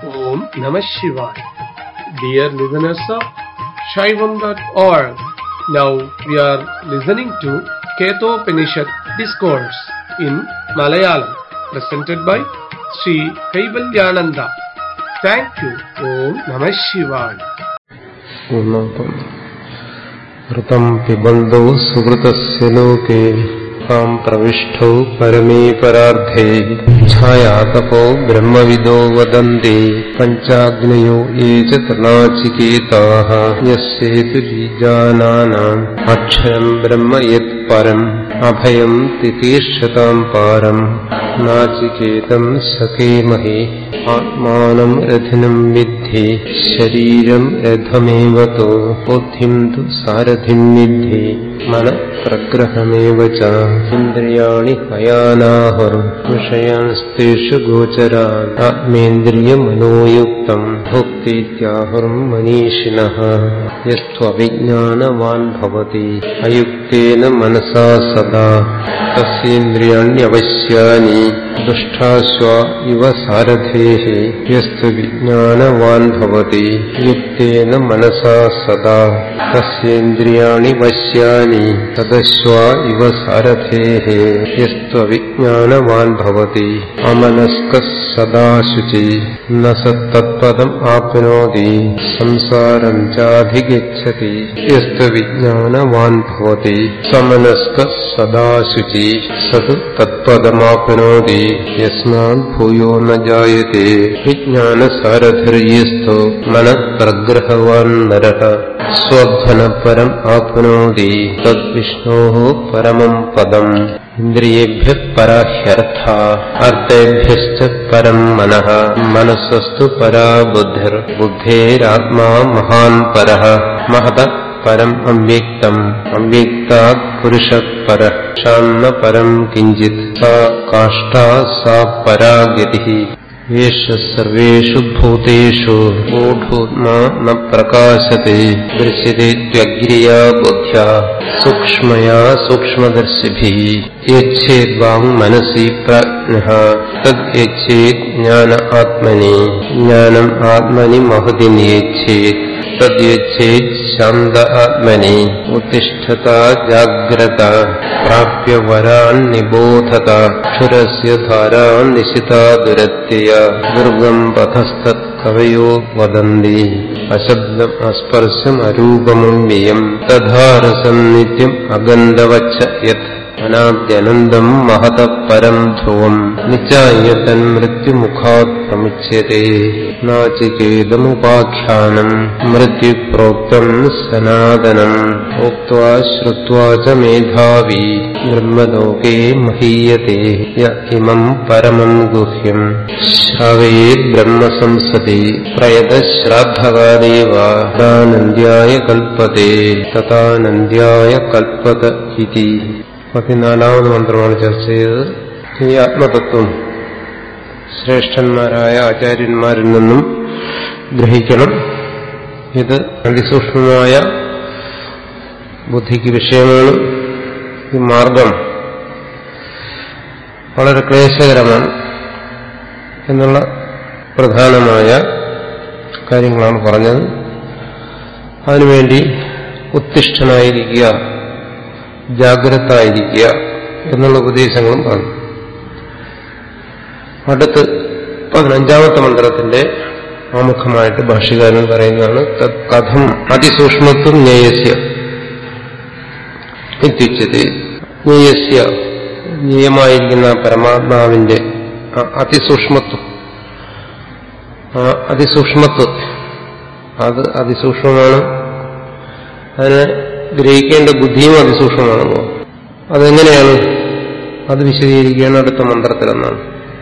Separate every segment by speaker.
Speaker 1: Om Namah Shivaya. Dear listeners of Shaivam.org, now we are listening to Ketopanishad Discourse in Malayalam, presented by Sri Kaivalyananda. Thank you. Om Namah Shivaya.
Speaker 2: ഋതം പിബന്ധോ സുഹൃതസ്യ ലോകേ താം പ്രവിഷ്ടോ പരമേ പരാർദ്ധേ ഛായാതപോ ബ്രഹ്മവിദോ വദന്തി പഞ്ചാഗ്നയോ യേ ച തൃണാചികേതാഃ യസ്യേതു ബീജാനാനാം അക്ഷരം ബ്രഹ്മ യത് പരം അഭയം തിതീർഷതാം പാരം നാചികേതം സഖേമഹേ ആത്മാനം രഥിനം വിദ്ധി ശരീരം രഥമേവ ബുദ്ധിം തു സാരഥിം വിദ്ധി മന പ്രഗ്രഹമേവ ച ഇന്ദ്രിയാണി ഹയാനാഹുർ വിഷയാസ്തേഷു ഗോചരാൻ ആത്മേന്ദ്രിയമനോയുക്തം ഭുക്തീത്യാഹുർ മനീഷിണഃ യസ്ത്വവിജ്ഞാനവാൻ ഭവതി അയുക്തേന മനസാ സദാ തസ്യേന്ദ്രിയാണ്യവശ്യാനി ദുഷ്ടാശ്വ ഇവ സാരഥേः യസ്തു വിജ്ഞാനവാൻ ഭവതി യുക്തേന മനസാ സദാ തസ്യേന്ദ്രിയാണി വശ്യാനി തദശ്വ ഇവ സാരഥേः യസ്ത്വവിജ്ഞാനവാൻ ഭവതി അമനസ്കഃ സദാ ശുചി ന സ തത്പദം ആപ്നോതി സംസാരം ചാധിഗച്ഛതി യസ്തു വിജ്ഞാനവാൻ ഭവതി സമനസ്കഃ സദാ ശുചി സത് തത്പദമാപ്നോതി യസ്മാൻ ഭൂയോ ന ജായത്തെ വിജ്ഞാനസാരഥിർയസ്തോ മനഃപ്രഗ്രഹവാൻ നരഃ സ്വധനപരം ആപ്നോതി തദ്വിഷ്ണോ പരമം പദം ഇന്ദ്രിയേഭ്യ പരാഹ്യർത്ഥ അർത്ഥേഭ്യശ്ച പരം മനഃ മനസ്സസ്തു പരാ ബുദ്ധിർ ബുദ്ധേരാത്മാ മഹാൻ പരഃ മഹത പരം അവ്യക്തം അവ്യക്താത് പുരുഷ പര ഷാന്ന പരം കിഞ്ചിത് സാ കാഷ്ഠാ സാ പരാഗതി യേഷ സർവേഷു ഭൂതേഷു മൂഢൂത്മാ ന പ്രകാശത്തെ ദൃശ്യത്തെ ത്വഗ്രിയാ ബുദ്ധ്യാ സൂക്ഷ്മയാ സൂക്ഷ്മദർശിഭിः യച്ഛേദ്വാങ് മനസി പ്രാജ്ഞഃ തദ് യച്ഛേത് ജ്ഞാന ആത്മനി ജ്ഞാനം ആത്മനി മഹതി നിയച്ഛേത് തദ്യച്ഛേത് ശാന്ത ആത്മനി ഉത്തിഷ്ഠത ജാഗ്രത പ്രാപ്യ വരാൻ നിബോധത ക്ഷുരസ്യ ധാരാൻ നിശിതാ ദുരത്യയ ദുർഗം പഥസ്തത് കവയോ വദന്തി അശബ്ദം അസ്പർശം അരൂപമം വ്യയം തഥാരസം നിത്യം അഗന്ധവച്ച യത് അനാദ്യനന്തം മഹത പരം ധ്രുവം നിച്ചായ തന്മൃത്യുമുഖാത് പ്രമുച്യത്തെ നാചികേതമുപാഖ്യാനം മൃത്യുപ്രോക്തം സനാതനം ഉക്വാ ശ്രുത്വാ ച മേധാവി ബ്രഹ്മലോകേ മഹീയത്തെ യ ഇമം പരമം ഗുഹ്യം ശ്രാവേത് ബ്രഹ്മസംസതി പ്രയതശ്രാദ്ധകാലേ വാനന്ദ്യായ കൽപ്പത്തെ തഥാനന്ദ്യായ കൽപ്പത ഇതി പതിനാലാമത് മന്ത്രമാണ് ചർച്ച ചെയ്തത് ഈ ആത്മതത്വം ശ്രേഷ്ഠന്മാരായ ആചാര്യന്മാരിൽ നിന്നും ഗ്രഹിക്കണം ഇത് അതിസൂക്ഷ്മമായ ബുദ്ധിക്ക് വിഷയമാണ് ഈ മാർഗം വളരെ ക്ലേശകരമാണ് എന്നുള്ള പ്രധാനമായ കാര്യങ്ങളാണ് പറഞ്ഞത് അതിനുവേണ്ടി ഉത്തിഷ്ഠനായിരിക്കുക ജാഗ്രത ആയിരിക്കുക എന്നുള്ള ഉപദേശങ്ങളും പറഞ്ഞു അടുത്ത് പതിനഞ്ചാമത്തെ മന്ത്രത്തിന്റെ ആമുഖമായിട്ട് ഭാഷ്യകാരൻ പറയുന്നതാണ് തത് കഥം അതിസൂക്ഷ്മത്വം ജ്ഞേയസ്യ ഇത്യുച്ചത് ജ്ഞേയസ്യ ജ്ഞേയമായിരിക്കുന്ന പരമാത്മാവിന്റെ അതിസൂക്ഷ്മത്വം ആ അതിസൂക്ഷ്മത്വത്തെ അത് അതിസൂക്ഷ്മമാണ് അതിനെ ഗ്രഹിക്കേണ്ട ബുദ്ധിയും അതിസൂക്ഷ്മമാണല്ലോ അതെങ്ങനെയാണ് അത് വിശദീകരിക്കുകയാണ് അടുത്ത മന്ത്രത്തിലെന്നാണ്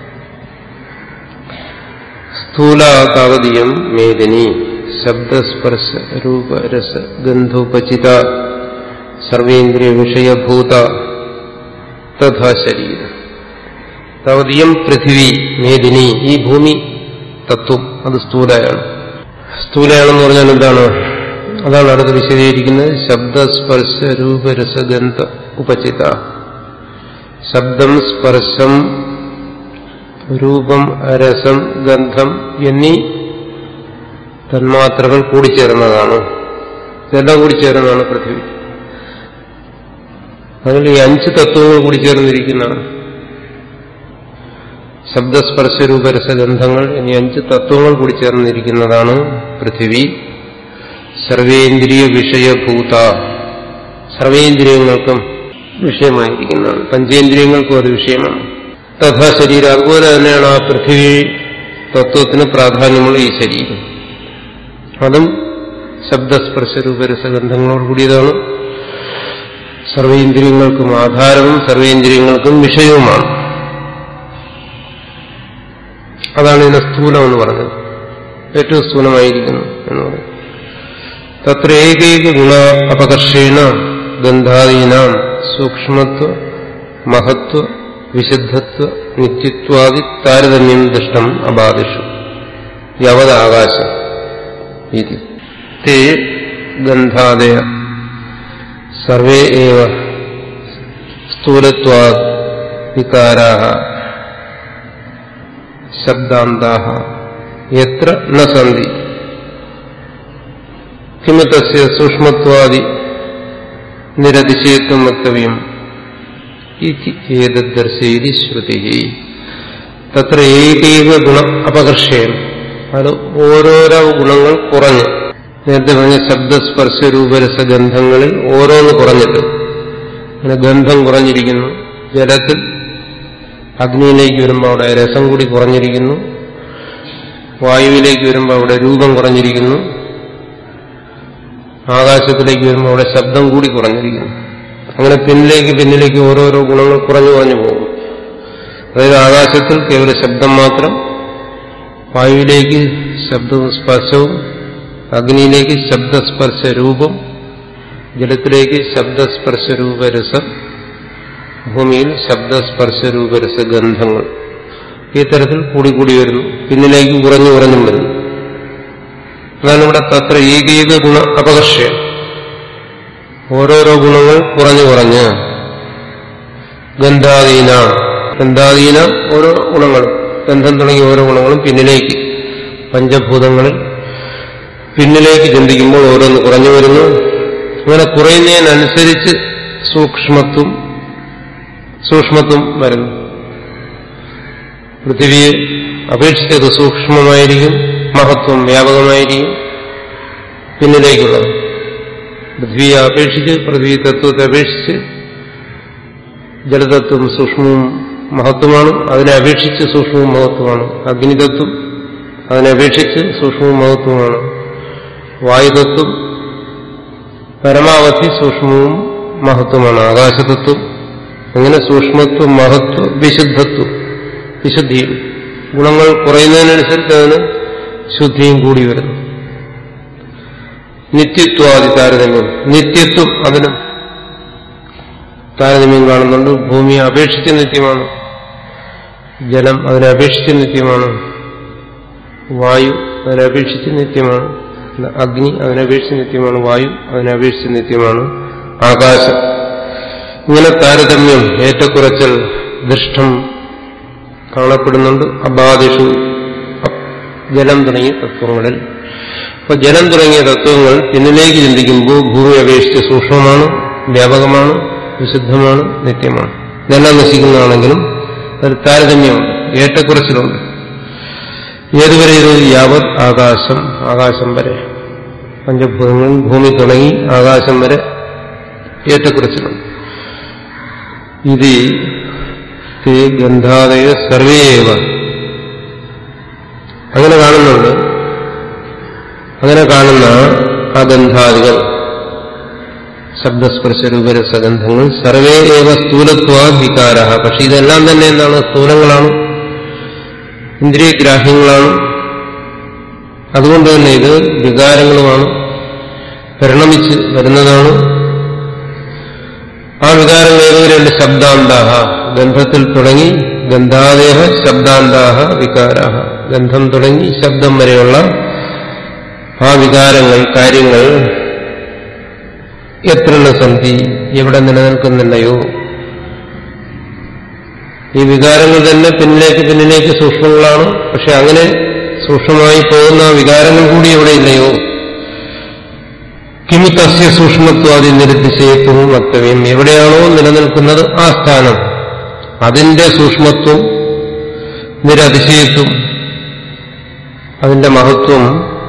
Speaker 2: സ്ഥൂലാതാവതീയം മേദിനി ശബ്ദസ്പർശ രൂപരസ ഗന്ധോപചിത സർവേന്ദ്രിയ വിഷയഭൂത തഥാ ശരീരം താവതീയം പൃഥിവി മേദിനി ഈ ഭൂമി തത്വം അത് സ്ഥൂലയാണ് സ്ഥൂലയാണെന്ന് പറഞ്ഞാൽ എന്താണ് അതാണ് അടുത്ത് വിശദീകരിക്കുന്നത് ശബ്ദസ്പർശ രൂപരസഗന്ധ ഉപചിത ശബ്ദം സ്പർശം രൂപം രസം ഗന്ധം എന്നീ തന്മാത്രകൾ കൂടിച്ചേർന്നതാണ് ഇതെല്ലാം കൂടിച്ചേർന്നതാണ് പൃഥ്വി അതിൽ ഈ അഞ്ച് തത്വങ്ങൾ കൂടിച്ചേർന്നിരിക്കുന്നതാണ് ശബ്ദസ്പർശ രൂപരസഗന്ധങ്ങൾ എന്നീ അഞ്ച് തത്വങ്ങൾ കൂടി ചേർന്നിരിക്കുന്നതാണ് പൃഥിവി സർവേന്ദ്രിയ വിഷയഭൂത സർവേന്ദ്രിയങ്ങൾക്കും വിഷയമായിരിക്കുന്നതാണ് പഞ്ചേന്ദ്രിയങ്ങൾക്കും അത് വിഷയമാണ് തഥാ ശരീരം അതുപോലെ തന്നെയാണ് ആ പൃഥിവി തത്വത്തിന് പ്രാധാന്യമുള്ള ഈ ശരീരം അതും ശബ്ദസ്പർശ രൂപരസഗന്ധങ്ങളോട് കൂടിയതാണ് സർവേന്ദ്രിയങ്ങൾക്കും ആധാരവും സർവേന്ദ്രിയങ്ങൾക്കും വിഷയവുമാണ് അതാണ് ഇതിനെ സ്ഥൂലം എന്ന് പറഞ്ഞത് ഏറ്റവും സ്ഥൂലമായിരിക്കുന്നു എന്ന് പറയും തത്ര ഏകൈക ഗുണ അപകർഷേണ ഗന്ധാദീനാം സൂക്ഷ്മത്വ മഹത്വ വിശുദ്ധത്വ നിത്യത്വാദി താരതമ്യം ദൃഷ്ടം അബാധിഷു യവദാകാശം ഇതി തേ ഗന്ധാദയ സർവേ ഏവ സ്ഥൂലത്വാ വികാരാ ശബ്ദാന്താ എത്ര ന സന്ധി കിമത്തസ്യ സൂക്ഷ്മത്വാദി നിരതിശയത്വം വക്തവ്യം ഏതദ്ദർശേരി ശ്രുതി തത്ര ഏകൈവ ഗുണ അപകർഷയം അത് ഓരോരോ ഗുണങ്ങൾ കുറഞ്ഞ് നേരത്തെ പറഞ്ഞ ശബ്ദസ്പർശ രൂപരസഗന്ധങ്ങളിൽ ഓരോന്ന് കുറഞ്ഞിട്ട് അങ്ങനെ ഗന്ധം കുറഞ്ഞിരിക്കുന്നു ജലത്തിൽ അഗ്നിയിലേക്ക് വരുമ്പോൾ അവിടെ രസം കൂടി കുറഞ്ഞിരിക്കുന്നു വായുവിലേക്ക് വരുമ്പോൾ അവിടെ രൂപം കുറഞ്ഞിരിക്കുന്നു ആകാശത്തിലേക്ക് വരുമ്പോൾ അവിടെ ശബ്ദം കൂടി കുറഞ്ഞിരിക്കുന്നു അങ്ങനെ പിന്നിലേക്ക് പിന്നിലേക്ക് ഓരോരോ ഗുണങ്ങൾ കുറഞ്ഞു കുറഞ്ഞു പോകും അതായത് ആകാശത്തിൽ കേവല ശബ്ദം മാത്രം വായുവിലേക്ക് ശബ്ദവും സ്പർശവും അഗ്നിയിലേക്ക് ശബ്ദസ്പർശ രൂപം ജലത്തിലേക്ക് ശബ്ദസ്പർശ രൂപരസം ഭൂമിയിൽ ശബ്ദസ്പർശ രൂപരസ ഗന്ധങ്ങൾ ഈ തരത്തിൽ കൂടിക്കൂടി വരുന്നു പിന്നിലേക്ക് കുറഞ്ഞു കുറഞ്ഞും വരുന്നു അതാണ് ഇവിടെ തത്ര ഏകീക ഗുണ അപകർഷം ഓരോരോ ഗുണങ്ങൾ കുറഞ്ഞു കുറഞ്ഞ് ഗന്ധാധീന ഗന്ധാധീന ഓരോ ഗുണങ്ങളും ഗന്ധം തുടങ്ങിയ ഓരോ ഗുണങ്ങളും പിന്നിലേക്ക് പഞ്ചഭൂതങ്ങളിൽ പിന്നിലേക്ക് ചിന്തിക്കുമ്പോൾ ഓരോന്ന് കുറഞ്ഞു വരുന്നു അങ്ങനെ കുറയുന്നതിനനുസരിച്ച് സൂക്ഷ്മത്വം സൂക്ഷ്മത്വം വരുന്നു പൃഥിവിയെ അപേക്ഷിച്ചത് സൂക്ഷ്മമായിരിക്കും മഹത്വം വ്യാപകമായിരിക്കും പിന്നിലേക്കുള്ളത് പൃഥ്വിയെ അപേക്ഷിച്ച് പൃഥ്വി തത്വത്തെ അപേക്ഷിച്ച് ജലതത്വം സൂക്ഷ്മവും മഹത്വമാണ് അതിനെ അപേക്ഷിച്ച് സൂക്ഷ്മവും മഹത്വമാണ് അഗ്നിതത്വം അതിനെ അപേക്ഷിച്ച് സൂക്ഷ്മവും മഹത്വമാണ് വായുതത്വം പരമാവധി സൂക്ഷ്മവും മഹത്വമാണ് ആകാശതത്വം അങ്ങനെ സൂക്ഷ്മത്വം മഹത്വം വിശുദ്ധത്വം വിശുദ്ധിയും ഗുണങ്ങൾ കുറയുന്നതിനനുസരിച്ച് അതിന് ശുദ്ധിയും കൂടി വരുന്നു നിത്യത്വാദി താരതമ്യം നിത്യത്വം അതിന് താരതമ്യം കാണുന്നുണ്ട് ഭൂമിയെ അപേക്ഷിച്ച് നിത്യമാണ് ജലം അതിനെ അപേക്ഷിച്ച് നിത്യമാണ് വായു അതിനെ അപേക്ഷിച്ച് നിത്യമാണ് അഗ്നി അതിനപേക്ഷിച്ച് നിത്യമാണ് വായു അതിനപേക്ഷിച്ച് നിത്യമാണ് ആകാശം ഇങ്ങനെ താരതമ്യം ഏറ്റക്കുറച്ചൽ ദൃഷ്ടം കാണപ്പെടുന്നുണ്ട് അബാധിഷു ജലം തുടങ്ങിയ തത്വങ്ങളിൽ അപ്പൊ ജലം തുടങ്ങിയ തത്വങ്ങൾ പിന്നിലേക്ക് ചിന്തിക്കുമ്പോൾ ഭൂമി അപേക്ഷിച്ച് സൂക്ഷ്മമാണ് വ്യാപകമാണ് വിശുദ്ധമാണ് നിത്യമാണ് ഇതെല്ലാം നശിക്കുന്നതാണെങ്കിലും ഒരു താരതമ്യമുണ്ട് ഏറ്റക്കുറച്ചിലുണ്ട് ഏതുവരെ ഇത് യാവത് ആകാശം ആകാശം വരെ പഞ്ചഭൂതങ്ങളിൽ ഭൂമി തുടങ്ങി ആകാശം വരെ ഏറ്റക്കുറച്ചിലുണ്ട് ഇത് തേ ഗന്ധാദയ സർവേവ അങ്ങനെ കാണുന്നുണ്ട് അങ്ങനെ കാണുന്ന ആ ഗന്ധാദികൾ ശബ്ദസ്പർശ രൂപരസഗന്ധങ്ങൾ സർവേ ഏവ സ്ഥൂലത്വാ വികാര പക്ഷെ ഇതെല്ലാം തന്നെ എന്താണ് സ്ഥൂലങ്ങളാണ് ഇന്ദ്രിയഗ്രാഹ്യങ്ങളാണ് അതുകൊണ്ട് തന്നെ ഇത് വികാരങ്ങളുമാണ് പരിണമിച്ച് വരുന്നതാണ് ആ വികാരങ്ങൾ ഏതുവരെയുണ്ട് ശബ്ദാന്താഹ ഗന്ധത്തിൽ തുടങ്ങി ഗന്ധാദേഹ ശബ്ദാന്താഹ വികാരാഹ ഗന്ധം തുടങ്ങി ശബ്ദം വരെയുള്ള ആ വികാരങ്ങൾ കാര്യങ്ങൾ എത്ര സന്ധി എവിടെ നിലനിൽക്കുന്നില്ലയോ ഈ വികാരങ്ങൾ തന്നെ പിന്നിലേക്ക് പിന്നിലേക്ക് സൂക്ഷ്മങ്ങളാണ് പക്ഷെ അങ്ങനെ സൂക്ഷ്മമായി പോകുന്ന വികാരങ്ങൾ കൂടി എവിടെയില്ലയോ കിമു തസ്യ സൂക്ഷ്മത്വാദി നിരതിശയത്വവും വക്തവ്യം എവിടെയാണോ നിലനിൽക്കുന്നത് ആ സ്ഥാനം അതിന്റെ സൂക്ഷ്മത്വം നിരതിശയത്വം അതിന്റെ മഹത്വം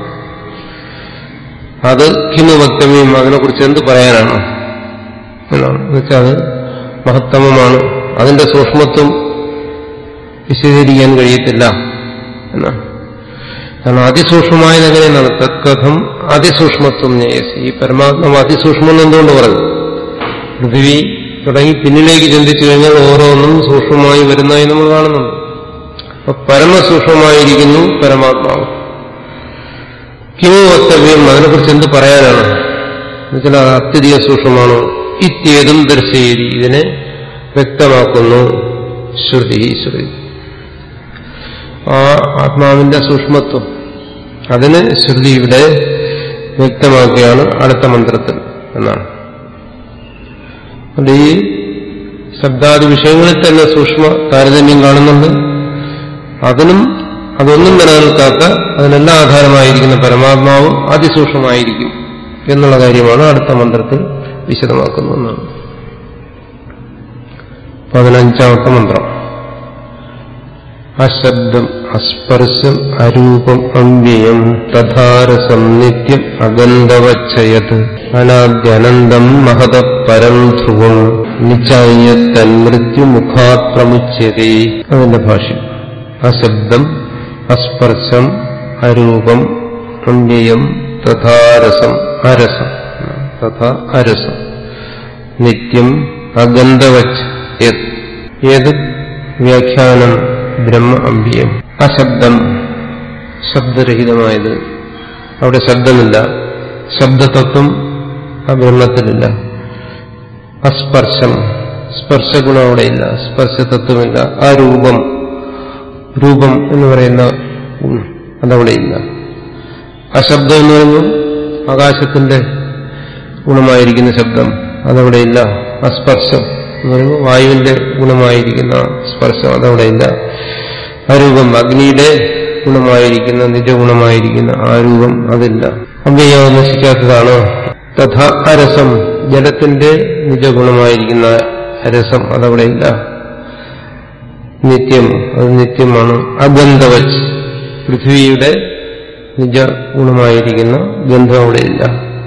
Speaker 2: അത് കിമു വക്തവ്യം അതിനെക്കുറിച്ച് എന്ത് പറയാനാണ് എന്നാണ് എന്നുവെച്ചാൽ അത് മഹത്തമമാണ് അതിന്റെ സൂക്ഷ്മത്വം വിശദീകരിക്കാൻ കഴിയത്തില്ല എന്നാണ് കാരണം അതിസൂക്ഷ്മമായത് എങ്ങനെയാണ് തത്കഥം അതിസൂക്ഷ്മത്വം ന്യായസി ഈ പരമാത്മാവ് അതിസൂക്ഷ്മം എന്ന് എന്തുകൊണ്ട് പറഞ്ഞു പൃഥിവി തുടങ്ങി പിന്നിലേക്ക് ചിന്തിച്ചു കഴിഞ്ഞാൽ ഓരോന്നും സൂക്ഷ്മമായി വരുന്നതായി നമ്മൾ കാണുന്നുണ്ട് അപ്പൊ പരമസൂക്ഷ്മമായിരിക്കുന്നു പരമാത്മാവ് കിമു വക്തവ്യം അതിനെക്കുറിച്ച് എന്ത് പറയാനാണ് എന്നുവെച്ചാൽ അത് അത്യധിക സൂക്ഷ്മമാണോ ഇത്യേതും ദർശയേരി ഇതിനെ വ്യക്തമാക്കുന്നു ശ്രുതി ശ്രുതി ആ ആത്മാവിന്റെ സൂക്ഷ്മത്വം അതിന് ശ്രുതി ഇവിടെ വ്യക്തമാക്കുകയാണ് അടുത്ത മന്ത്രത്തിൽ എന്നാണ് അത് ഈ ശബ്ദാദി വിഷയങ്ങളിൽ തന്നെ സൂക്ഷ്മ താരതമ്യം കാണുന്നുണ്ട് അതിനും അതൊന്നും നിലനിൽക്കാത്ത അതിനെല്ലാം ആധാരമായിരിക്കുന്ന പരമാത്മാവ് അതിസൂക്ഷ്മമായിരിക്കും എന്നുള്ള കാര്യമാണ് അടുത്ത മന്ത്രത്തിൽ വിശദമാക്കുന്നതെന്നാണ് പതിനഞ്ചാമത്തെ മന്ത്രം അശബ്ദം അസ്പർശം അരൂപം അവ്യയം തഥാരസം നിത്യം അഗന്ധവച്ചയത് അനാദ്യനന്തം മഹത പരം ധ്രുവം നിശ്ചായ തന്മൃത്യുമുഖാത് പ്രമുച്യതേ അതിന്റെ ഭാഷ്യം അശബ്ദം അസ്പർശം അരൂപം അവ്യയം തഥാരസം അരസം തഥാ അരസം നിത്യം അഗന്ധവച്ച് ഏത് വ്യാഖ്യാനം ബ്രഹ്മ അമ്പിയം അശബ്ദം ശബ്ദരഹിതമായത് അവിടെ ശബ്ദമില്ല ശബ്ദതത്വം ആ ബ്രഹ്മത്തിലില്ല അസ്പർശം സ്പർശഗുണം അവിടെയില്ല സ്പർശതത്വമില്ല ആ രൂപം രൂപം എന്ന് പറയുന്ന ഗുണം അതവിടെയില്ല അശബ്ദം എന്ന് പറയുമ്പോൾ ആകാശത്തിന്റെ ഗുണമായിരിക്കുന്ന ശബ്ദം അതവിടെയില്ല അസ്പർശം എന്ന് പറയുമ്പോൾ വായുവിന്റെ ഗുണമായിരിക്കുന്ന സ്പർശം അതവിടെയില്ല ആ രൂപം അഗ്നിയുടെ ഗുണമായിരിക്കുന്ന നിജഗുണമായിരിക്കുന്ന ആ രൂപം അതില്ല അവ്യയം നശിക്കാത്തതാണ് തഥാ അരസം ജലത്തിന്റെ നിജഗുണമായിരിക്കുന്ന രസം അതവിടെയില്ല നിത്യം അത് നിത്യമാണ് അഗന്ധവച്ച് പൃഥ്വിയുടെ നിജ ഗുണമായിരിക്കുന്ന ഗന്ധം അവിടെയില്ല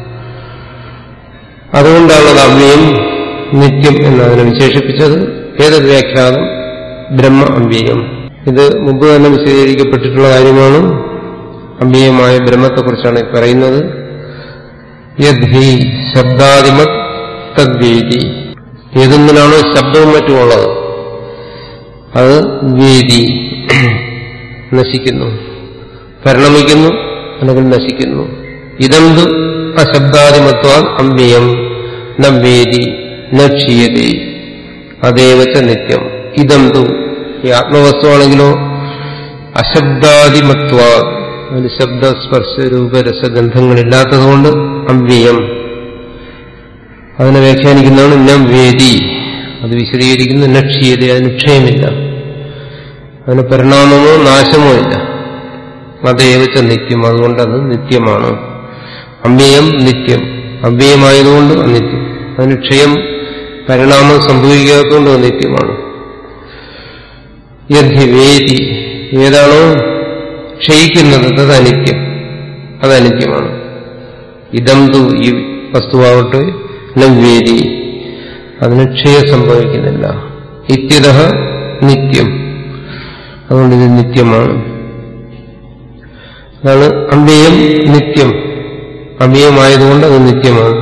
Speaker 2: അതുകൊണ്ടാണ് അത് അവ്യയം നിത്യം എന്നതിനെ വിശേഷിപ്പിച്ചത് ഏതൊരു വ്യാഖ്യാനം ബ്രഹ്മ അമ്പിയം ഇത് മുമ്പ് തന്നെ വിശദീകരിക്കപ്പെട്ടിട്ടുള്ള കാര്യമാണ് അമ്പിയമായ ബ്രഹ്മത്തെക്കുറിച്ചാണ് ഈ പറയുന്നത് യദ്ഹി ശബ്ദാദിമത് തദ്വേദി ഏതൊന്നിനാണോ ശബ്ദവും മറ്റുമുള്ളത് അത് വേദി നശിക്കുന്നു പരിണമിക്കുന്നു അല്ലെങ്കിൽ നശിക്കുന്നു ഇതന്തു അശബ്ദാദിമത്വാൽ അമ്പിയം നവേദി നക്ഷീയതേ അതേവച്ച നിത്യം ഇതന്തു ഈ ആത്മവസ്തുവാണെങ്കിലോ അശബ്ദാദിമത്വ അതിന് ശബ്ദസ്പർശ രൂപരസഗന്ധങ്ങളില്ലാത്തതുകൊണ്ട് അവ്യയം അതിനെ വ്യാഖ്യാനിക്കുന്നതാണ് നം വേദി അത് വിശദീകരിക്കുന്ന നക്ഷീയത അതിന് ക്ഷയമില്ല അതിന് പരിണാമമോ നാശമോ ഇല്ല അതേവച്ച നിത്യം അതുകൊണ്ട് അത് നിത്യമാണ് അവ്യയം നിത്യം അവ്യയമായതുകൊണ്ട് അനിത്യം അതിന് ക്ഷയം പരിണാമം സംഭവിക്കാത്തതുകൊണ്ട് അത് നിത്യമാണ് യദ്ധി വേദി ഏതാണോ ക്ഷയിക്കുന്നത് അത് അനിത്യം അത് അനിത്യമാണ് ഇതം തു ഈ വസ്തുവാകട്ടെ നവ്വേദി അതിന് ക്ഷയം സംഭവിക്കുന്നില്ല ഇത്യത നിത്യം അതുകൊണ്ട് ഇത് നിത്യമാണ് അതാണ് അമ്പിയം നിത്യം അമ്പിയമായതുകൊണ്ട് അത് നിത്യമാണ്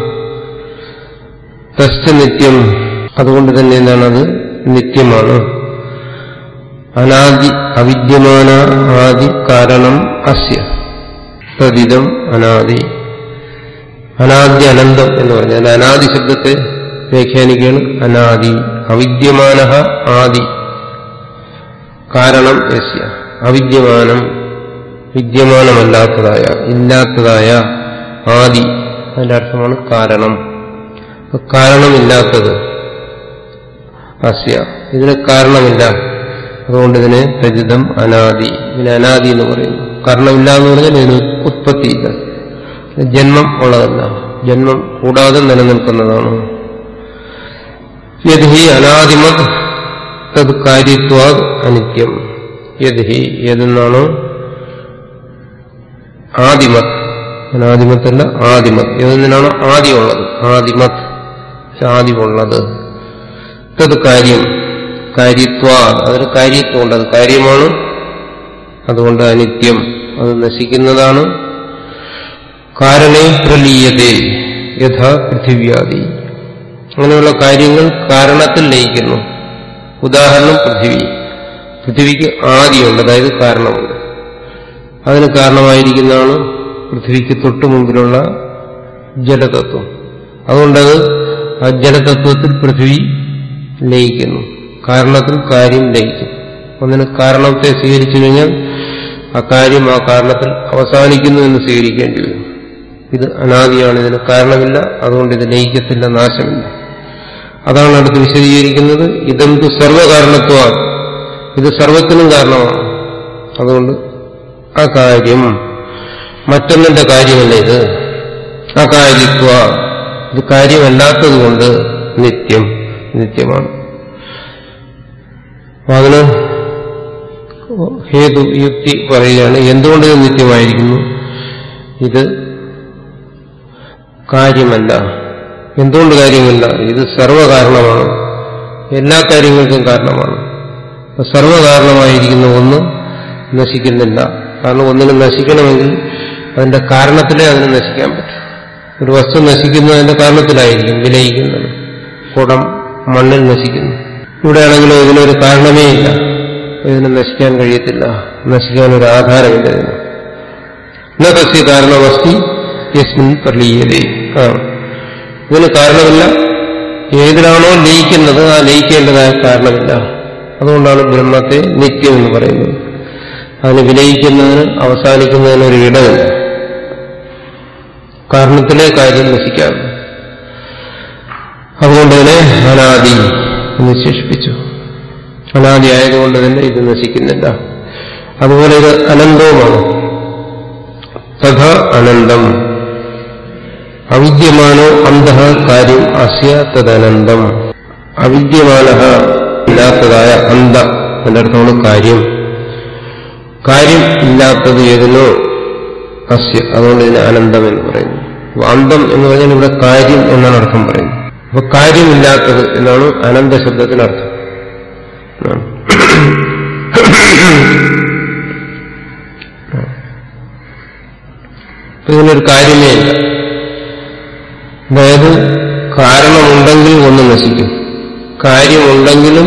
Speaker 2: തസ്ഥ നിത്യം അതുകൊണ്ട് തന്നെ എന്താണ് അത് നിത്യമാണ് അനാദി അവിദ്യമാന ആദി കാരണം അസ്യ തദിതം അനാദി അനാദി അനന്തം എന്ന് പറഞ്ഞാൽ അനാദി ശബ്ദത്തെ വ്യാഖ്യാനിക്കുകയാണ് അനാദി അവിദ്യമാന ആദി കാരണം യസ്യ അവിദ്യമാനം വിദ്യമാനമല്ലാത്തതായ ഇല്ലാത്തതായ ആദി അതിന്റെ അർത്ഥമാണ് കാരണം കാരണമില്ലാത്തത് അസ്യ ഇതിന് കാരണമില്ല അതുകൊണ്ട് ഇതിനെ പ്രജിതം അനാദി ഇതിന് അനാദി എന്ന് പറയുന്നു കാരണമില്ല എന്ന് പറഞ്ഞാൽ ഇതിന് ഉത്പത്തിയില്ല ജന്മം ഉള്ളതല്ല ജന്മം കൂടാതെ നിലനിൽക്കുന്നതാണ് യഥി അനാദിമത് തത് കാര്യത്വാ അനിത്യം യഥി ഏതെന്നാണ് ആദിമത് അനാദിമത്തല്ല ആദിമത് ഏതെന്നാണ് ആദ്യമുള്ളത് ആദിമത് ആദ്യമുള്ളത് തത് കാര്യം കാര്യത്വ അതൊരു കാര്യത്വമുണ്ട് അത് കാര്യമാണ് അതുകൊണ്ട് അനിത്യം അത് നശിക്കുന്നതാണ് കാരണേ പ്രലീയതേ യഥാ പൃഥിവ്യാദി അങ്ങനെയുള്ള കാര്യങ്ങൾ കാരണത്തിൽ ലയിക്കുന്നു ഉദാഹരണം പൃഥിവി പൃഥിവിക്ക് ആദിയുണ്ട് അതായത് കാരണമുണ്ട് അതിന് കാരണമായിരിക്കുന്നതാണ് പൃഥ്വിക്ക് തൊട്ടു മുമ്പിലുള്ള ജലതത്വം അതുകൊണ്ടത് ആ ജലതത്വത്തിൽ പൃഥ്വി ലയിക്കുന്നു കാരണത്തിൽ കാര്യം ലയിക്കും ഒന്നിന് കാരണത്തെ സ്വീകരിച്ചു കഴിഞ്ഞാൽ ആ കാര്യം ആ കാരണത്തിൽ അവസാനിക്കുന്നു എന്ന് സ്വീകരിക്കേണ്ടി വരും ഇത് അനാദിയാണ് ഇതിന് കാരണമില്ല അതുകൊണ്ട് ഇത് ലയിക്കത്തില്ല നാശമില്ല അതാണ് അടുത്ത് വിശദീകരിക്കുന്നത് ഇതെന്ത് സർവകാരണത്വ ഇത് സർവത്തിനും കാരണമാണ് അതുകൊണ്ട് ആ കാര്യം മറ്റൊന്നിന്റെ കാര്യമല്ല ഇത് ആ കാര്യത്വ ഇത് കാര്യമല്ലാത്തതുകൊണ്ട് നിത്യം നിത്യമാണ് അപ്പൊ അതിന് ഹേതു യുക്തി പറയുകയാണ് എന്തുകൊണ്ട് ഇത് നിത്യമായിരിക്കുന്നു ഇത് കാര്യമല്ല എന്തുകൊണ്ട് കാര്യമല്ല ഇത് സർവകാരണമാണ് എല്ലാ കാര്യങ്ങൾക്കും കാരണമാണ് അപ്പൊ സർവകാരണമായിരിക്കുന്ന ഒന്ന് നശിക്കുന്നില്ല കാരണം ഒന്നിന് നശിക്കണമെങ്കിൽ അതിന്റെ കാരണത്തിലേ അതിന് നശിക്കാൻ പറ്റും ഒരു വസ്തു നശിക്കുന്നത് അതിന്റെ കാരണത്തിലായിരിക്കും വിലയിക്കുന്നത് കുടം മണ്ണിൽ നശിക്കുന്നു ഇവിടെയാണെങ്കിലും ഇതിനൊരു കാരണമേ ഇല്ല ഇതിന് നശിക്കാൻ കഴിയത്തില്ല നശിക്കാൻ ഒരു ആധാരമില്ല ഇതിന് ന തസ്യ കാരണമസ്തി യസ്മിൻ പ്രലീയതേ ആ ഇതിന് കാരണമില്ല ഏതിലാണോ ലയിക്കുന്നത് ആ ലയിക്കേണ്ടതായ കാരണമില്ല അതുകൊണ്ടാണ് ബ്രഹ്മത്തെ നിത്യം എന്ന് പറയുന്നത് അതിന് വിലയിക്കുന്നതിന് അവസാനിക്കുന്നതിന് ഒരു ഇടമില്ല കാരണത്തിലെ കാര്യം നശിക്കാം അതുകൊണ്ട് തന്നെ അനാദി എന്ന് വിശേഷിപ്പിച്ചു അനാദി ആയതുകൊണ്ട് തന്നെ ഇത് നശിക്കുന്നില്ല അതുപോലെ ഇത് അനന്തവുമാണ് തഥ അനന്തം അവിദ്യമാനോ അന്ധ കാര്യം അസ്യ തദനന്തം അവിദ്യമാന ഇല്ലാത്തതായ അന്ധ എന്റെ അർത്ഥമാണ് കാര്യം കാര്യം ഇല്ലാത്തത് ഏതിനോ അസ്യ അതുകൊണ്ട് ഇതിന് അനന്തം എന്ന് പറയുന്നു അപ്പൊ അന്തം എന്ന് പറഞ്ഞാൽ ഇവിടെ കാര്യം എന്നാണ് അർത്ഥം പറയുന്നത് അപ്പൊ കാര്യമില്ലാത്തത് എന്നാണ് അനന്ത ശബ്ദത്തിനർത്ഥം ഇതിനൊരു കാര്യമേ ഇല്ല അതായത് കാരണമുണ്ടെങ്കിൽ ഒന്ന് നശിക്കും കാര്യമുണ്ടെങ്കിലും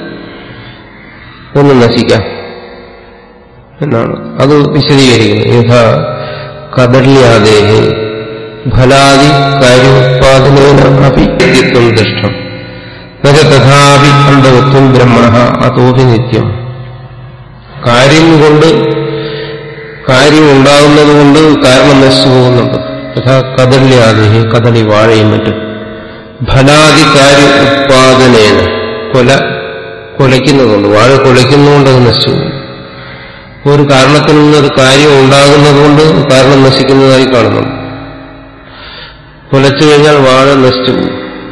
Speaker 2: ഒന്ന് നശിക്കാം എന്നാണ് അത് വിശദീകരിക്കുന്നത് യഥാ കദർല്യാദേഹി ഫലാദി കാര്യോത്പാദനേന അഭിത്യത്വം ദൃഷ്ടം എന്നുവെച്ചാൽ തഥാപി അന്ധവത്വം ബ്രഹ്മണ അതോപി നിത്യം കാര്യം കൊണ്ട് കാര്യം ഉണ്ടാകുന്നത് കൊണ്ട് കാരണം നശിച്ചു പോകുന്നുണ്ട് തഥാ കദളിയാദേഹി കദളി വാഴയും മറ്റും ഫലാദി കാര്യ ഉത്പാദനേന കൊല കൊലയ്ക്കുന്നതുകൊണ്ട് വാഴ കൊലയ്ക്കുന്നതുകൊണ്ട് അത് നശിച്ചു പോകും ഒരു കാരണത്തിൽ നിന്നൊരു കാര്യം ഉണ്ടാകുന്നതുകൊണ്ട് കാരണം നശിക്കുന്നതായി കാണുന്നുണ്ട് കൊലച്ചു കഴിഞ്ഞാൽ വാഴ നശിച്ചു പോകും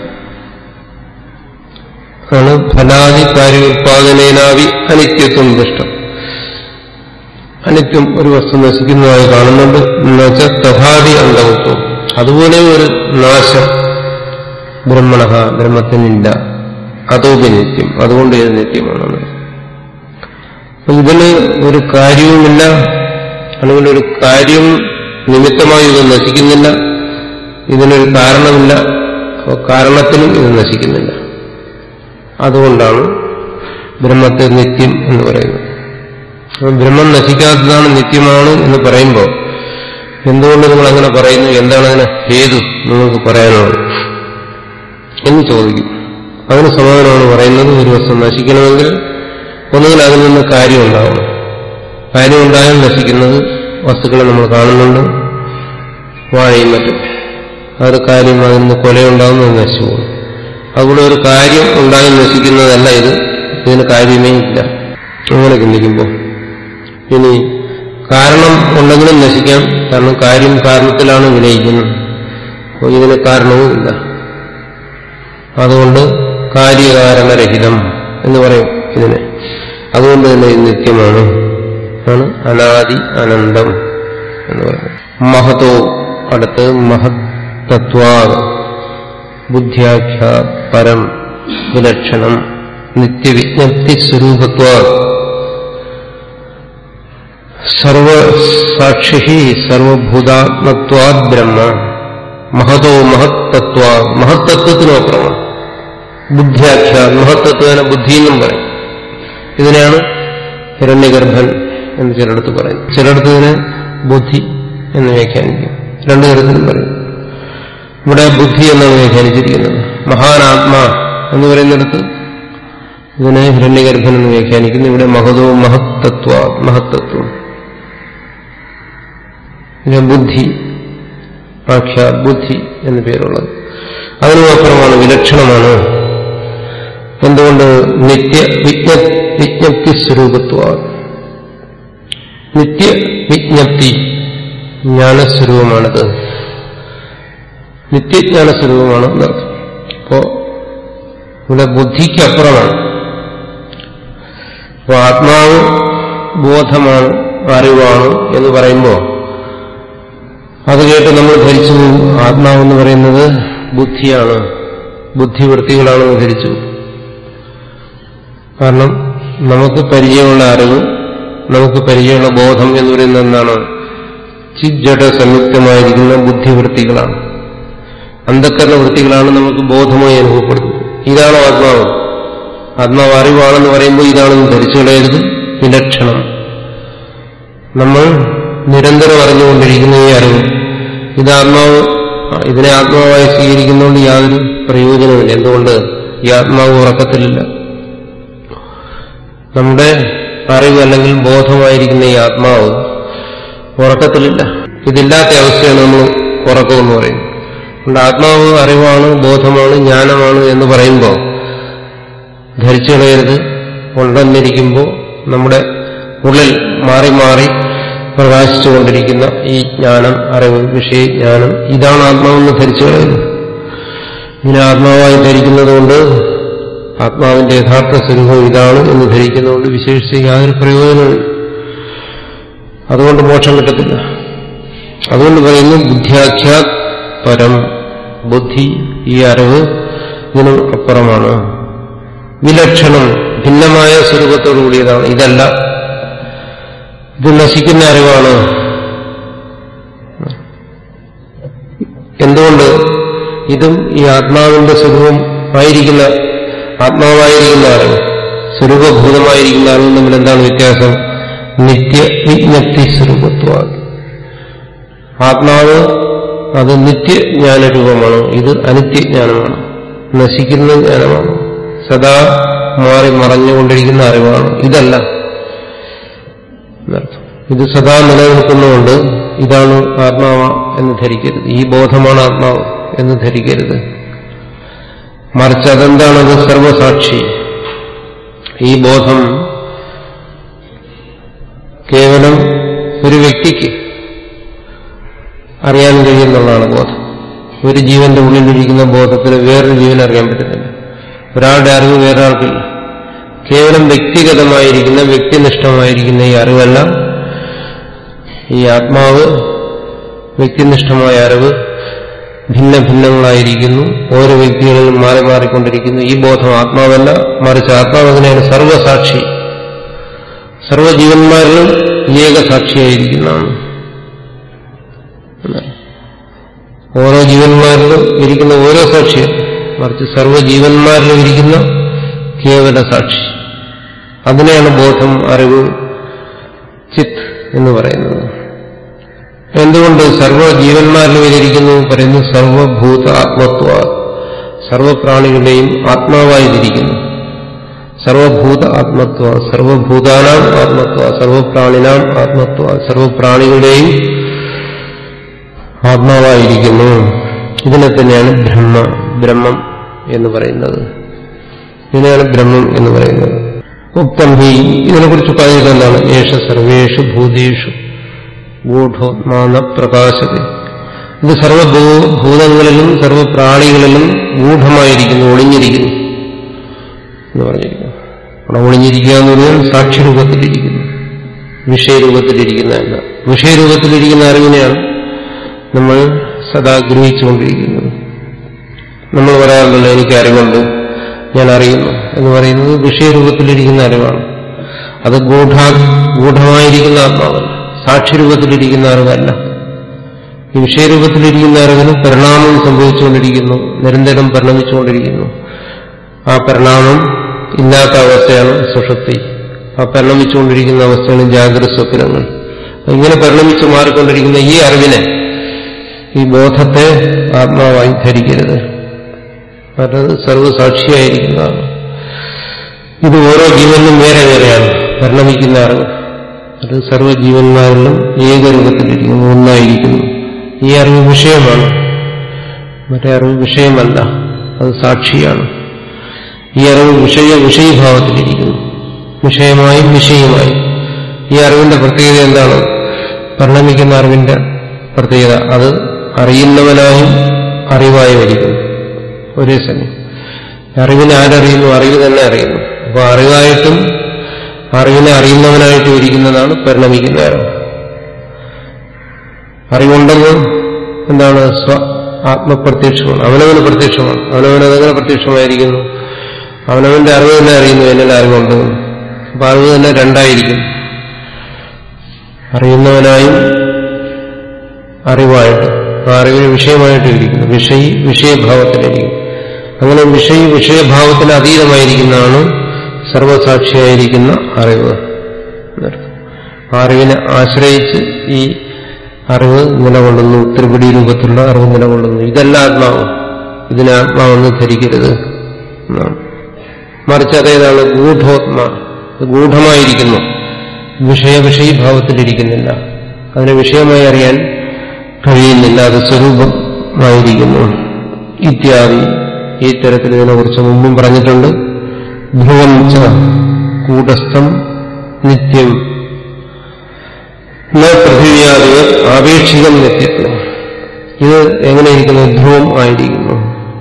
Speaker 2: ആണ് ഫലാദി കാര്യ ഉത്പാദനേനാവി അനിത്യത്വം ദൃഷ്ടം അനിത്യം ഒരു വസ്തു നശിക്കുന്നതായി കാണുന്നുണ്ട് എന്നുവെച്ചാൽ തഥാപി അന്തവത്വം അതുപോലെ ഒരു നാശം ബ്രഹ്മണ ബ്രഹ്മത്തിനില്ല അതോപി നിത്യം അതുകൊണ്ട് ഇത് നിത്യമാണ് അപ്പൊ ഇതിന് ഒരു കാര്യവുമില്ല അല്ലെങ്കിൽ ഒരു കാര്യം നിമിത്തമായി ഇത് നശിക്കുന്നില്ല ഇതിനൊരു കാരണമില്ല അപ്പോൾ കാരണത്തിനും ഇത് നശിക്കുന്നില്ല അതുകൊണ്ടാണ് ബ്രഹ്മത്തെ നിത്യം എന്ന് പറയുന്നത് അപ്പോൾ ബ്രഹ്മം നശിക്കാത്തതാണ് നിത്യമാണ് എന്ന് പറയുമ്പോൾ എന്തുകൊണ്ട് നിങ്ങൾ അങ്ങനെ പറയുന്നു എന്താണ് അതിന് ഹേതു നിങ്ങൾക്ക് പറയാനുള്ളത് എന്ന് ചോദിക്കും അതിന് സമാധാനമാണ് പറയുന്നത് ഒരു വസ്തു നശിക്കണമെങ്കിൽ ഒന്നുകിൽ അതിൽ നിന്ന് കാര്യമുണ്ടാവണം കാര്യമുണ്ടായാൽ നശിക്കുന്നത് വസ്തുക്കളെ നമ്മൾ കാണുന്നുണ്ട് വാഴയും മറ്റും അതൊരു കാര്യം അതിൽ നിന്ന് കൊലയുണ്ടാകുന്നത് നശിച്ചു പോകും അതുപോലെ ഒരു കാര്യം ഉണ്ടായി നശിക്കുന്നതല്ല ഇത് ഇതിന് കാര്യമേ ഇല്ല അങ്ങനെ ചിന്തിക്കുമ്പോൾ ഇനി കാരണം ഉണ്ടെങ്കിലും നശിക്കാം കാരണം കാര്യം കാരണത്തിലാണ് വിലയിക്കുന്നത് അപ്പോൾ ഇതിന് കാരണവുമില്ല അതുകൊണ്ട് കാര്യകാരണരഹിതം എന്ന് പറയും ഇതിനെ അതുകൊണ്ട് തന്നെ ഇത് നിത്യമാണ് ആണ് അനാദി അനന്തം എന്ന് പറയുന്നത് മഹതോ അടുത്ത് മഹത് തത്വാ ബുദ്ധ്യാഖ്യ പരം വിലക്ഷണം നിത്യവിജ്ഞപ്തി സ്വരൂപത്വ സർവസാക്ഷി സർവഭൂതാത്മത്വാത് ബ്രഹ്മ മഹതോ മഹത്തത്വ മഹത്തത്വത്തിനപ്പുറമാണ് ബുദ്ധ്യാഖ്യ മഹത്തത്വന ബുദ്ധി എന്നും പറയും ഇതിനെയാണ് ഹിരണ്യഗർഭൻ എന്ന് ചിലടത്ത് പറയും ചിലടത്ത് ഇതിനെ ബുദ്ധി എന്ന് വ്യാഖ്യാനിക്കും രണ്ടു തരത്തിലും പറയും ഇവിടെ ബുദ്ധി എന്നാണ് വ്യാഖ്യാനിച്ചിരിക്കുന്നത് മഹാനാത്മാ എന്ന് പറയുന്നിടത്ത് ഇതിനെ ഹിരണ്യഗർഭൻ എന്ന് വ്യാഖ്യാനിക്കുന്നു ഇവിടെ മഹതോ മഹത്തത്വ മഹത്തത്വം ഇതിന് ബുദ്ധി ആഖ്യ ബുദ്ധി എന്ന പേരുള്ളത് അതിനും അപ്പുറമാണ് വിലക്ഷണമാണ് എന്തുകൊണ്ട് നിത്യ വിജ്ഞ വിജ്ഞപ്തി സ്വരൂപത്വ നിത്യ വിജ്ഞപ്തി ജ്ഞാനസ്വരൂപമാണിത് നിത്യജ്ഞാന സ്വരൂപമാണ് എന്നർത്ഥം അപ്പോ ഇവിടെ ബുദ്ധിക്ക് അപ്പുറമാണ് അപ്പോൾ ആത്മാവ് ബോധമാണ് അറിവാണ് എന്ന് പറയുമ്പോൾ അത് കേട്ട് നമ്മൾ ധരിച്ചു പോകും ആത്മാവെന്ന് പറയുന്നത് ബുദ്ധിയാണ് ബുദ്ധിവൃത്തികളാണെന്ന് ധരിച്ചു കാരണം നമുക്ക് പരിചയമുള്ള അറിവ് നമുക്ക് പരിചയമുള്ള ബോധം എന്ന് പറയുന്നത് എന്താണ് ചിജ്ജട സംയുക്തമായിരിക്കുന്ന ബുദ്ധിവൃത്തികളാണ് അന്ധക്കരണ വൃത്തികളാണ് നമുക്ക് ബോധമായി അനുഭവപ്പെടുന്നത് ഇതാണ് ആത്മാവ് ആത്മാവ് അറിവാണെന്ന് പറയുമ്പോൾ ഇതാണെന്ന് ധരിച്ചു കളയരുത് വിലക്ഷണം നമ്മൾ നിരന്തരം അറിഞ്ഞുകൊണ്ടിരിക്കുന്ന ഈ അറിവ് ഇത് ആത്മാവ് ഇതിനെ ആത്മാവായി സ്വീകരിക്കുന്നതുകൊണ്ട് യാതൊരു പ്രയോജനമില്ല എന്തുകൊണ്ട് ഈ ആത്മാവ് ഉറക്കത്തിലില്ല നമ്മുടെ അറിവ് അല്ലെങ്കിൽ ബോധമായിരിക്കുന്ന ഈ ആത്മാവ് ഉറക്കത്തിലില്ല ഇതില്ലാത്ത അവസ്ഥയാണ് നമ്മൾ ഉറക്കമെന്ന് പറയുന്നത് അതുകൊണ്ട് ആത്മാവ് അറിവാണ് ബോധമാണ് ജ്ഞാനമാണ് എന്ന് പറയുമ്പോൾ ധരിച്ചു കളയരുത് ഉണ്ടെന്നിരിക്കുമ്പോൾ നമ്മുടെ ഉള്ളിൽ മാറി മാറി പ്രകാശിച്ചുകൊണ്ടിരിക്കുന്ന ഈ ജ്ഞാനം അറിവ് വിഷയജ്ഞാനം ഇതാണ് ആത്മാവെന്ന് ധരിച്ചു കളയുന്നത് ഇങ്ങനെ ആത്മാവായി ധരിക്കുന്നതുകൊണ്ട് ആത്മാവിന്റെ യഥാർത്ഥ സ്വരൂപം ഇതാണ് എന്ന് ധരിക്കുന്നതുകൊണ്ട് വിശേഷിച്ച് യാതൊരു പ്രയോജനമില്ല അതുകൊണ്ട് മോക്ഷം കിട്ടത്തില്ല അതുകൊണ്ട് പറയുന്നു ബുദ്ധ്യാഖ്യാത് പരം ബുദ്ധി ഈ അറിവ് ഇതിനും അപ്പുറമാണ് വിലക്ഷണം ഭിന്നമായ സ്വരൂപത്തോടു കൂടിയതാണ് ഇതല്ല ഇത് നശിക്കുന്ന അറിവാണ് എന്തുകൊണ്ട് ഇതും ഈ ആത്മാവിന്റെ സ്വരൂപം ആയിരിക്കുന്ന ആത്മാവായിരിക്കുന്ന അറിവ് സ്വരൂപഭൂതമായിരിക്കുന്ന അറിവും തമ്മിൽ എന്താണ് വ്യത്യാസം നിത്യ വിജ്ഞപ്തി സ്വരൂപത്വ ആത്മാവ് അത് നിത്യജ്ഞാനരൂപമാണ് ഇത് അനിത്യജ്ഞാനമാണ് നശിക്കുന്ന ജ്ഞാനമാണ് സദാ മാറി മറഞ്ഞുകൊണ്ടിരിക്കുന്ന അറിവാണ് ഇതല്ല എന്നർത്ഥം ഇത് സദാ നിലനിൽക്കുന്നതുകൊണ്ട് ഇതാണ് ആത്മാവ് എന്ന് ധരിക്കരുത് ഈ ബോധമാണ് ആത്മാവ് എന്ന് ധരിക്കരുത് മറിച്ച് അതെന്താണത് സർവസാക്ഷി ഈ ബോധം കേവലം ഒരു വ്യക്തിക്ക് അറിയാൻ കഴിയുന്നുള്ളതാണ് ബോധം ഒരു ജീവന്റെ ഉള്ളിലിരിക്കുന്ന ബോധത്തിന് വേറൊരു ജീവൻ അറിയാൻ പറ്റുന്നില്ല ഒരാളുടെ അറിവ് വേറൊരാൾക്കില്ല കേവലം വ്യക്തിഗതമായിരിക്കുന്ന വ്യക്തിനിഷ്ഠമായിരിക്കുന്ന ഈ അറിവല്ല ഈ ആത്മാവ് വ്യക്തിനിഷ്ഠമായ അറിവ് ഭിന്ന ഭിന്നങ്ങളായിരിക്കുന്നു ഓരോ വ്യക്തികളിലും മാറി മാറിക്കൊണ്ടിരിക്കുന്നു ഈ ബോധം ആത്മാവല്ല മറിച്ച് ആത്മാവ് അതിനെയാണ് സർവസാക്ഷി സർവജീവന്മാരിലും ഏകസാക്ഷിയായിരിക്കുന്നതാണ് ഓരോ ജീവന്മാരിലും ഇരിക്കുന്ന ഓരോ സാക്ഷിയും മറിച്ച് സർവ്വജീവന്മാരിലും ഇരിക്കുന്ന കേവല സാക്ഷി അതിനെയാണ് ബോധം അറിവ് ചിത്ത് എന്ന് പറയുന്നത് എന്തുകൊണ്ട് സർവ്വജീവന്മാരിലും ഇതിരിക്കുന്നു പറയുന്നു സർവഭൂത ആത്മത്വ സർവപ്രാണികളുടെയും ആത്മാവായിരിക്കുന്നു സർവഭൂത ആത്മത്വ സർവഭൂതാനാം ആത്മത്വ സർവപ്രാണിനാം ആത്മത്വ സർവപ്രാണികളുടെയും ആത്മാവായിരിക്കുന്നു ഇതിനെ തന്നെയാണ് ബ്രഹ്മ ബ്രഹ്മം എന്ന് പറയുന്നത് ഇതിനെയാണ് ബ്രഹ്മം എന്ന് പറയുന്നത് ഉക്തം ഹി ഇതിനെക്കുറിച്ച് പറയുന്നത് എന്താണ് ഏഷ സർവേഷു ഭൂതേഷു ഗൂഢോത്മാന പ്രകാശത ഇത് സർവഭൂതങ്ങളിലും സർവപ്രാണികളിലും ഗൂഢമായിരിക്കുന്നു ഒളിഞ്ഞിരിക്കുന്നു എന്ന് പറഞ്ഞിരിക്കുന്നു അവിടെ ഒളിഞ്ഞിരിക്കുക എന്ന് പറഞ്ഞാൽ സാക്ഷ്യരൂപത്തിലിരിക്കുന്നു വിഷയരൂപത്തിലിരിക്കുന്നതല്ല വിഷയരൂപത്തിലിരിക്കുന്ന അറിവിനെയാണ് നമ്മൾ സദാ ഗ്രഹിച്ചുകൊണ്ടിരിക്കുന്നത് നമ്മൾ പറയാറുണ്ടല്ലോ എനിക്ക് അറിവുണ്ട് ഞാൻ അറിയുന്നു എന്ന് പറയുന്നത് വിഷയരൂപത്തിലിരിക്കുന്ന അറിവാണ് അത് ഗൂഢ ഗൂഢമായിരിക്കുന്ന ആത്മാവല്ല സാക്ഷ്യരൂപത്തിലിരിക്കുന്ന അറിവല്ല ഈ വിഷയരൂപത്തിലിരിക്കുന്ന അറിവിന് പരിണാമം സംഭവിച്ചുകൊണ്ടിരിക്കുന്നു നിരന്തരം പരിണമിച്ചുകൊണ്ടിരിക്കുന്നു ആ പരിണാമം ഇല്ലാത്ത അവസ്ഥയാണ് സുഷുപ്തി ആ പരിണമിച്ചുകൊണ്ടിരിക്കുന്ന അവസ്ഥയാണ് ജാഗ്രത സ്വപ്നങ്ങൾ ഇങ്ങനെ പരിണമിച്ച് മാറിക്കൊണ്ടിരിക്കുന്ന ഈ അറിവിനെ ഈ ബോധത്തെ ആത്മാവായി ധരിക്കരുത് മറ്റത് സർവസാക്ഷിയായിരിക്കുന്നതാണ് ഇത് ഓരോ ജീവനിലും വേറെ വേറെയാണ് പരിണമിക്കുന്ന അറിവ് അത് സർവ്വജീവന്മാരിലും ഏകരൂപത്തിലിരിക്കുന്നു ഒന്നായിരിക്കുന്നു ഈ അറിവ് വിഷയമാണ് മറ്റേ അറിവ് വിഷയമല്ല അത് സാക്ഷിയാണ് ഈ അറിവ് വിഷയ വിഷയഭാവത്തിലിരിക്കുന്നു വിഷയമായും വിഷയമായും ഈ അറിവിന്റെ പ്രത്യേകത എന്താണ് പരിണമിക്കുന്ന അറിവിന്റെ പ്രത്യേകത അത് അറിയുന്നവനായും അറിവായും ഇരിക്കുന്നു ഒരേ സമയം അറിവിനെ ആരറിയുന്നു അറിവ് തന്നെ അറിയുന്നു അപ്പൊ അറിവായിട്ടും അറിവിനെ അറിയുന്നവനായിട്ടും ഇരിക്കുന്നതാണ് പരിണമിക്കുന്ന അറിവ് അറിവുണ്ടെന്ന് എന്താണ് സ്വ ആത്മപ്രത്യക്ഷമാണ് അവനവന് പ്രത്യക്ഷമാണ് അവനവൻ അതെങ്ങനെ പ്രത്യക്ഷമായിരിക്കുന്നു അവനവന്റെ അറിവ് തന്നെ അറിയുന്നു എന്നിൽ അറിവുണ്ട് അപ്പൊ അറിവ് തന്നെ രണ്ടായിരിക്കും അറിയുന്നവനായും അറിവായിട്ട് ആ അറിവിന് വിഷയമായിട്ട് ഇരിക്കുന്നു വിഷയ വിഷയഭാവത്തിലിരിക്കും അങ്ങനെ വിഷയ വിഷയഭാവത്തിന് അതീതമായിരിക്കുന്നതാണ് സർവസാക്ഷിയായിരിക്കുന്ന അറിവ് ആ അറിവിനെ ആശ്രയിച്ച് ഈ അറിവ് നിലകൊള്ളുന്നു ത്രിപിടി രൂപത്തിലുള്ള അറിവ് നിലകൊള്ളുന്നു ഇതല്ല ആത്മാവ് ഇതിനെ ആത്മാവെന്ന് ധരിക്കരുത് എന്നാണ് മറിച്ച് അതേതാണ് ഗൂഢോത്മ ഗൂഢമായിരിക്കുന്നു വിഷയ വിഷയഭാവത്തിലിരിക്കുന്നില്ല അതിനെ വിഷയമായി അറിയാൻ കഴിയുന്നില്ല അത് സ്വരൂപമായിരിക്കുന്നു ഇത്യാദി ഈ തരത്തിൽ ഇതിനെക്കുറിച്ച് മുമ്പും പറഞ്ഞിട്ടുണ്ട് ധ്രുവം ച കൂടസ്ഥം നിത്യം ന പൃഥിവ്യാദികൾ ആപേക്ഷികം നിത്യത്വം ഇത് എങ്ങനെയിരിക്കുന്നു ധ്രുവം ആയിരിക്കുന്നു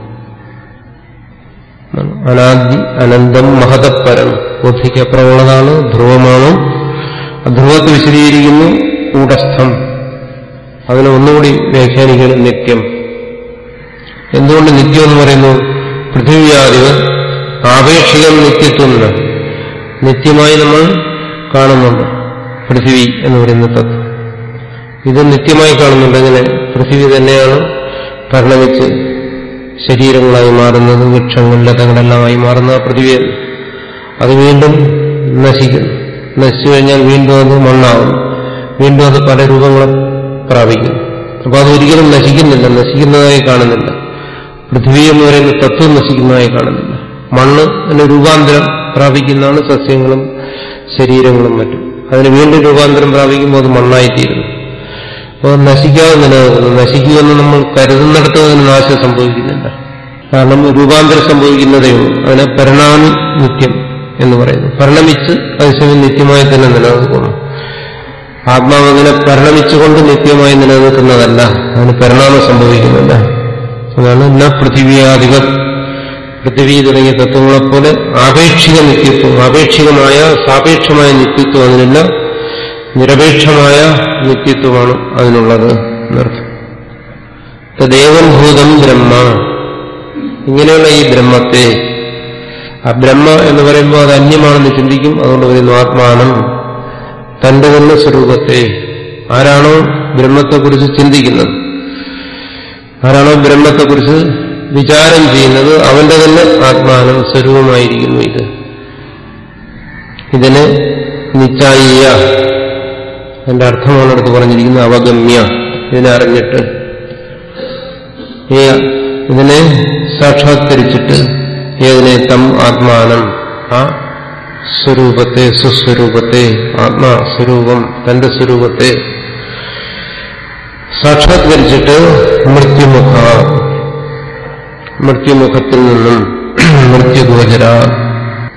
Speaker 2: അനാദി അനന്തം മഹതപ്പരം ബുദ്ധിക്കപ്പുറമുള്ളതാണ് ധ്രുവമാണ് ധ്രുവത്തിൽ വിശദീകരിക്കുന്നു കൂടസ്ഥം അതിനെ ഒന്നുകൂടി വ്യാഖ്യാനിക്കണം നിത്യം എന്തുകൊണ്ട് നിത്യം എന്ന് പറയുന്നു പൃഥിവ്യാദികൾ ആപേക്ഷികം നിത്യത്വം നിത്യമായി നമ്മൾ കാണുന്നുണ്ട് പൃഥിവി എന്ന് പറയുന്ന തത്വം ഇത് നിത്യമായി കാണുന്നുണ്ട് എങ്ങനെ പൃഥിവി തന്നെയാണ് പരിണമിച്ച് ശരീരങ്ങളായി മാറുന്നത് വൃക്ഷങ്ങൾ ലതകളെല്ലാമായി മാറുന്ന പൃഥിവി അത് വീണ്ടും നശിക്കുന്നു നശിച്ചു കഴിഞ്ഞാൽ വീണ്ടും അത് മണ്ണാവുന്നു വീണ്ടും അത് പല രൂപങ്ങളും പ്രാപിക്കുന്നു അപ്പൊ അത് ഒരിക്കലും നശിക്കുന്നില്ല നശിക്കുന്നതായി കാണുന്നില്ല പൃഥ്വി എന്ന് പറയുന്ന തത്വം നശിക്കുന്നതായി കാണുന്നില്ല മണ്ണ് അതിന് രൂപാന്തരം പ്രാപിക്കുന്നതാണ് സസ്യങ്ങളും ശരീരങ്ങളും മറ്റും അതിന് വീണ്ടും രൂപാന്തരം പ്രാപിക്കുമ്പോൾ അത് മണ്ണായിത്തീരുന്നു അപ്പോൾ നശിക്കാതെ നിലനിൽക്കുന്നു നശിക്കുമെന്ന് നമ്മൾ കരുതുന്നിടത്ത് അതിന് നാശം സംഭവിക്കുന്നില്ല കാരണം രൂപാന്തരം സംഭവിക്കുന്നതേ ഉള്ളൂ അതിനെ പരിണാമി നിത്യം എന്ന് പറയുന്നു പരിണമിച്ച് അതേസമയം നിത്യമായി തന്നെ നിലനിൽക്കുന്നു ആത്മാവ് അങ്ങനെ പരിണമിച്ചുകൊണ്ട് നിത്യമായി നിലനിൽക്കുന്നതല്ല അതിന് പരിണാമം സംഭവിക്കുന്നില്ല അതാണ് ന പൃഥിവിയാധികം പൃഥിവി തുടങ്ങിയ തത്വങ്ങളെപ്പോലെ ആപേക്ഷിക നിത്യത്വം ആപേക്ഷികമായ സാപേക്ഷമായ നിത്യത്വം അതിനില്ല നിരപേക്ഷമായ നിത്യത്വമാണ് അതിനുള്ളത് എന്നർത്ഥം തദ്ദേവം ഭൂതം ബ്രഹ്മ ഇങ്ങനെയുള്ള ഈ ബ്രഹ്മത്തെ ആ ബ്രഹ്മ എന്ന് പറയുമ്പോൾ അത് അന്യമാണെന്ന് ചിന്തിക്കും അതുകൊണ്ട് പറയുന്നു ആത്മാനം തന്റെ തന്നെ സ്വരൂപത്തെ ആരാണോ ബ്രഹ്മത്തെക്കുറിച്ച് ചിന്തിക്കുന്നത് ആരാണോ ബ്രഹ്മത്തെക്കുറിച്ച് വിചാരം ചെയ്യുന്നത് അവന്റെ തന്നെ ആത്മാനം സ്വരൂപമായിരിക്കുന്നു ഇത് ഇതിന് നിച്ചായിയ എന്റെ അർത്ഥമാണ് അടുത്ത് പറഞ്ഞിരിക്കുന്നത് അവഗമ്യ ഇതിനെ അറിഞ്ഞിട്ട് ഇതിനെ സാക്ഷാത്കരിച്ചിട്ട് ഏതിനെ തം ആത്മാനം ആ സ്വരൂപത്തെ സുസ്വരൂപത്തെ ആത്മാ സ്വരൂപം തന്റെ സ്വരൂപത്തെ സാക്ഷാത്കരിച്ചിട്ട് മൃത്യുമുഖ മൃത്യുമുഖത്തിൽ നിന്നും മൃത്യുഗോചര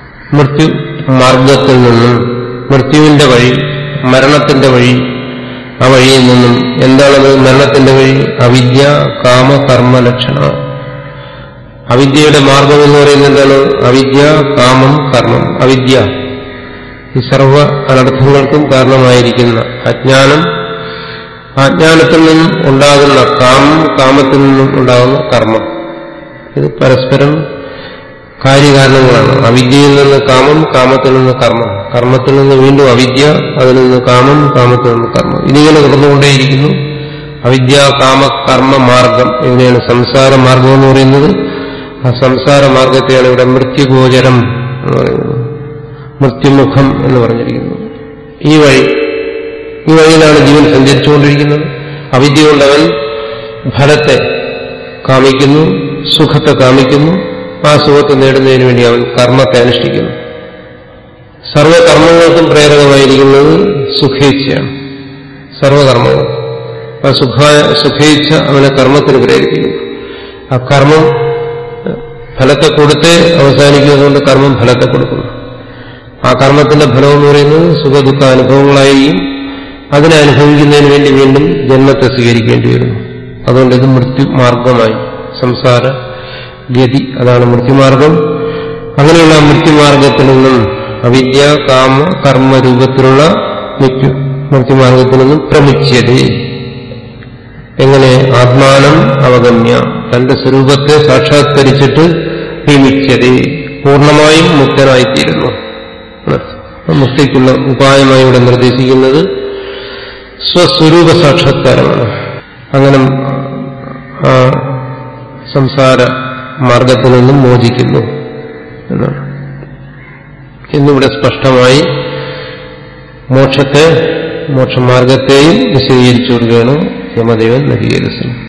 Speaker 2: മൃത്യു മാർഗത്തിൽ നിന്നും മൃത്യുവിന്റെ വഴി മരണത്തിന്റെ വഴി ആ വഴിയിൽ നിന്നും എന്താണത് മരണത്തിന്റെ വഴി അവിദ്യ കാമ കർമ്മ ലക്ഷണ അവിദ്യയുടെ മാർഗം എന്ന് പറയുന്നത് എന്താണ് അവിദ്യ കാമം കർമ്മം അവിദ്യ ഈ സർവ അനർത്ഥങ്ങൾക്കും കാരണമായിരിക്കുന്ന അജ്ഞാനം അജ്ഞാനത്തിൽ നിന്നും ഉണ്ടാകുന്ന കാമം കാമത്തിൽ നിന്നും ഉണ്ടാകുന്ന കർമ്മം ഇത് പരസ്പരം കാര്യകാരണങ്ങളാണ് അവിദ്യയിൽ നിന്ന് കാമം കാമത്തിൽ നിന്ന് കർമ്മം കർമ്മത്തിൽ നിന്ന് വീണ്ടും അവിദ്യ അതിൽ നിന്ന് കാമം കാമത്തിൽ നിന്ന് കർമ്മം ഇതിങ്ങനെ തുടർന്നുകൊണ്ടേയിരിക്കുന്നു അവിദ്യ കാമ കർമ്മ മാർഗം ഇങ്ങനെയാണ് സംസാര മാർഗം എന്ന് പറയുന്നത് ആ സംസാര മാർഗത്തെയാണ് ഇവിടെ മൃത്യുഗോചരം എന്ന് പറയുന്നത് മൃത്യുമുഖം എന്ന് പറഞ്ഞിരിക്കുന്നു ഈ വഴി ഈ വഴിയിലാണ് ജീവൻ സഞ്ചരിച്ചുകൊണ്ടിരിക്കുന്നത് അവിദ്യ കൊണ്ടവൻ ഫലത്തെ കാമിക്കുന്നു സുഖത്തെ കാമിക്കുന്നു ആ സുഖത്തെ നേടുന്നതിന് വേണ്ടി അവൻ കർമ്മത്തെ അനുഷ്ഠിക്കുന്നു സർവകർമ്മങ്ങൾക്കും പ്രേരകമായിരിക്കുന്നത് സുഖേച്ഛയാണ് സർവകർമ്മങ്ങൾ ആ സുഖ സുഖേച്ഛ അവനെ കർമ്മത്തിന് പ്രേരിപ്പിക്കുന്നു ആ കർമ്മം ഫലത്തെ കൊടുത്തേ അവസാനിക്കുന്നതുകൊണ്ട് കർമ്മം ഫലത്തെ കൊടുക്കുന്നു ആ കർമ്മത്തിന്റെ ഫലം എന്ന് പറയുന്നത് സുഖദുഃഖ അനുഭവങ്ങളായിരിക്കും അതിനെ അനുഭവിക്കുന്നതിന് വേണ്ടി വീണ്ടും ജന്മത്തെ സ്വീകരിക്കേണ്ടി വരുന്നു അതുകൊണ്ട് ഇത് മൃത്യുമാർഗമായി സംസാര ഗതി അതാണ് മൃത്യുമാർഗം അങ്ങനെയുള്ള മൃത്യുമാർഗത്തിൽ നിന്നും അവിദ്യ കാമ കർമ്മ രൂപത്തിലുള്ള മൃത്യു മൃത്യുമാർഗത്തിൽ നിന്നും പ്രമുച്യത എങ്ങനെ ആത്മാനം അവഗമ്യ തന്റെ സ്വരൂപത്തെ സാക്ഷാത്കരിച്ചിട്ട് വിമിച്യത പൂർണ്ണമായും മുക്തനായിത്തീരുന്നു മുക്തിക്കുള്ള ഉപായമായി ഇവിടെ നിർദ്ദേശിക്കുന്നത് സ്വസ്വരൂപ സാക്ഷാത്കാരമാണ് അങ്ങനെ ആ സംസാര മാർഗത്തിൽ നിന്നും മോചിക്കുന്നു എന്നാണ് ഇന്നിവിടെ സ്പഷ്ടമായി മോക്ഷത്തെ മോക്ഷമാർഗത്തെയും വിശദീകരിച്ചു കൊടുക്കുകയാണ് യമദേവൻ നരികേരസൻ